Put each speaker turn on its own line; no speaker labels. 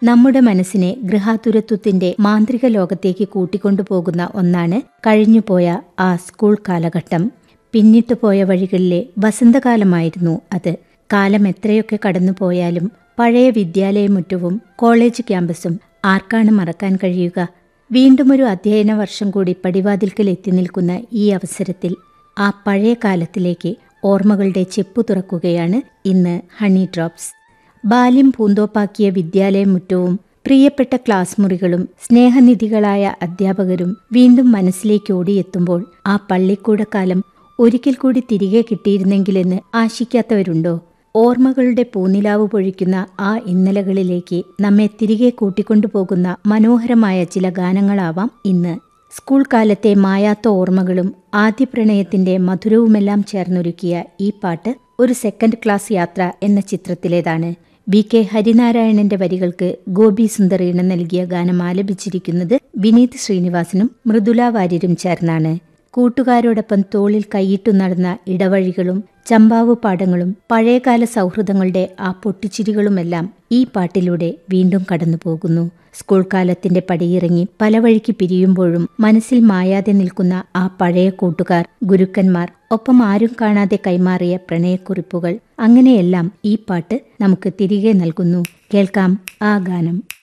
നമ്മുടെ മനസ്സിനെ ഗൃഹാതുരത്വത്തിന്റെ മാന്ത്രിക ലോകത്തേക്ക് കൂട്ടിക്കൊണ്ടുപോകുന്ന ഒന്നാണ് കഴിഞ്ഞുപോയ ആ സ്കൂൾ കാലഘട്ടം പിന്നിട്ടു പോയ വഴികളിലെ വസന്തകാലമായിരുന്നു അത് കാലം എത്രയൊക്കെ കടന്നുപോയാലും പഴയ വിദ്യാലയമുറ്റവും കോളേജ് ക്യാമ്പസും ആർക്കാണ് മറക്കാൻ കഴിയുക വീണ്ടുമൊരു അധ്യയന വർഷം കൂടി പടിവാതിൽക്കൽ എത്തി നിൽക്കുന്ന ഈ അവസരത്തിൽ ആ പഴയ കാലത്തിലേക്ക് ഓർമ്മകളുടെ ചെപ്പു തുറക്കുകയാണ് ഇന്ന് ഹണി ഡ്രോപ്സ് ബാല്യം പൂന്തോപ്പാക്കിയ വിദ്യാലയമുറ്റവും പ്രിയപ്പെട്ട ക്ലാസ് മുറികളും സ്നേഹനിധികളായ അധ്യാപകരും വീണ്ടും മനസ്സിലേക്ക് ഓടിയെത്തുമ്പോൾ ആ പള്ളിക്കൂടക്കാലം ഒരിക്കൽ കൂടി തിരികെ കിട്ടിയിരുന്നെങ്കിലെന്ന് ആശിക്കാത്തവരുണ്ടോ ഓർമ്മകളുടെ പൂനിലാവ് പൊഴിക്കുന്ന ആ ഇന്നലകളിലേക്ക് നമ്മെ തിരികെ കൂട്ടിക്കൊണ്ടുപോകുന്ന മനോഹരമായ ചില ഗാനങ്ങളാവാം ഇന്ന് സ്കൂൾ കാലത്തെ മായാത്ത ഓർമ്മകളും ആദ്യ പ്രണയത്തിന്റെ മധുരവുമെല്ലാം ചേർന്നൊരുക്കിയ ഈ പാട്ട് ഒരു സെക്കൻഡ് ക്ലാസ് യാത്ര എന്ന ചിത്രത്തിലേതാണ് ബി കെ ഹരിനാരായണന്റെ വരികൾക്ക് ഗോപി സുന്ദർ ഇണം നൽകിയ ഗാനം ആലപിച്ചിരിക്കുന്നത് വിനീത് ശ്രീനിവാസനും മൃദുല വാര്യരും ചേർന്നാണ് കൂട്ടുകാരോടൊപ്പം തോളിൽ കൈയിട്ടു നടന്ന ഇടവഴികളും ചമ്പാവു പാടങ്ങളും പഴയകാല സൗഹൃദങ്ങളുടെ ആ പൊട്ടിച്ചിരികളുമെല്ലാം ഈ പാട്ടിലൂടെ വീണ്ടും കടന്നു പോകുന്നു സ്കൂൾ കാലത്തിന്റെ പടിയിറങ്ങി പല വഴിക്ക് പിരിയുമ്പോഴും മനസ്സിൽ മായാതെ നിൽക്കുന്ന ആ പഴയ കൂട്ടുകാർ ഗുരുക്കന്മാർ ഒപ്പം ആരും കാണാതെ കൈമാറിയ പ്രണയക്കുറിപ്പുകൾ അങ്ങനെയെല്ലാം ഈ പാട്ട് നമുക്ക് തിരികെ നൽകുന്നു കേൾക്കാം ആ ഗാനം